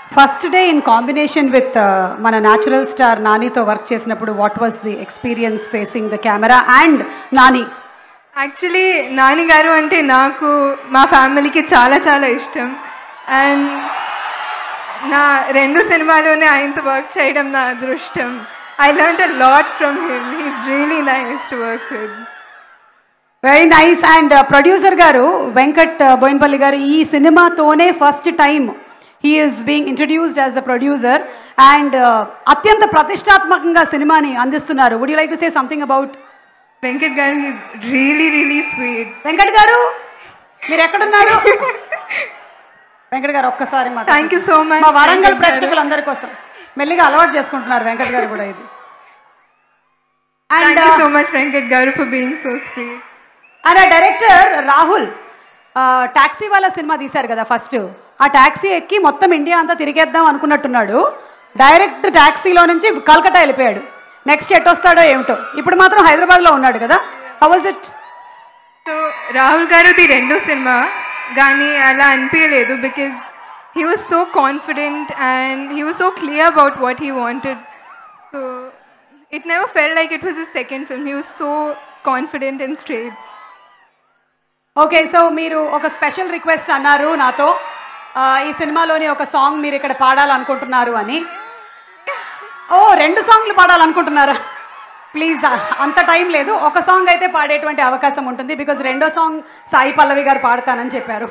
first day in combination with మన natural star నానితో work చేసినప్పుడు what was the experience facing the camera and Nani actually Nani గారు అంటే నాకు మా ఫ్యామిలీకి చాలా చాలా ఇష్టం అండ్ నా రెండు సినిమాలోనే ఆయనతో వర్క్ చేయడం నా అదృష్టం I learn a lot from him he's really nice to work with very nice and producer గారు వెంకట్ బోయిన్పల్లి గారు ఈ సినిమాతోనే first time he's being introduced as the producer and అత్యంత ప్రతిష్టాత్మకంగా సినిమాని అందిస్తున్నారు would you like to say something about Venkat గారు he's really really sweet Venkat గారు మీరు ఎక్కడున్నారు వెంకట్ గారు ఒక్కసారి మాకు థ్యాంక్ యూ సో మచ్ మా వరంగల్ ప్రేక్షకులందరి కోసం మెల్లిగా అలవాటు చేసుకుంటున్నారు వెంకట్ గారు కూడా ఇది thank and you so much Venkat గారు for being so sweet and uh director Rahul Taxiwaala సినిమా తీశారు కదా ఫస్ట్ ఆ టాక్సీ ఎక్కి మొత్తం ఇండియా అంతా తిరిగేద్దాం అనుకున్నట్టున్నాడు డైరెక్ట్ టాక్సీలో నుంచి కల్కటా వెళ్ళిపోయాడు నెక్స్ట్ ఎట్ వస్తాడో ఏమిటో ఇప్పుడు మాత్రం హైదరాబాద్లో ఉన్నాడు కదా how was it so Rahul గారుది రెండో సినిమా కానీ అలా అనిపించలేదు because he was so confident and he was so clear about what he wanted so it never felt like it was his second film he was so confident and straight okay so మీరు ఒక special request అన్నారు నాతో ఆ, ఈ సినిమాలోని ఒక song మీరు ఇక్కడ పాడాలనుకుంటున్నారు అని ఓ రెండు సాంగ్లు పాడాలనుకుంటున్నారా ప్లీజ్ అంత టైం లేదు ఒక సాంగ్ అయితే పాడేటువంటి అవకాశం ఉంటుంది బికాజ్ రెండో సాంగ్ సాయి పల్లవి గారు పాడతానని చెప్పారు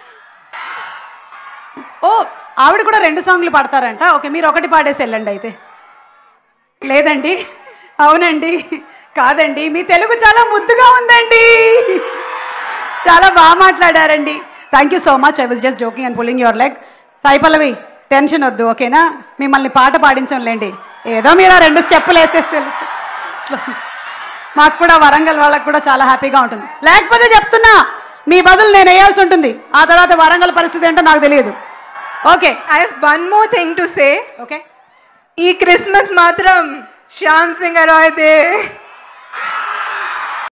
ఓ ఆవిడ కూడా రెండు సాంగ్లు పాడతారంట ఓకే మీరు ఒకటి పాడేసి వెళ్ళండి అయితే లేదండి అవునండి కాదండి మీ తెలుగు చాలా ముద్దుగా ఉందండి చాలా బాగా మాట్లాడారండి thank you so much I was just joking and pulling your leg Sai Pallavi tension వద్దు ఓకేనా మిమ్మల్ని పాట పాడించంలేండి ఏదో మీరు ఆ రెండు స్టెప్పులు వేసేసి మాకు కూడా వరంగల్ వాళ్ళకి కూడా చాలా హ్యాపీగా ఉంటుంది లేకపోతే చెప్తున్నా మీ బదులు నేను వేయాల్సి ఉంటుంది ఆ తర్వాత వరంగల్ పరిస్థితి ఏంటో నాకు తెలియదు okay I have one more thing to say okay ఈ క్రిస్మస్ మాత్రం శ్యామ్ సింగ్ రాయ్దే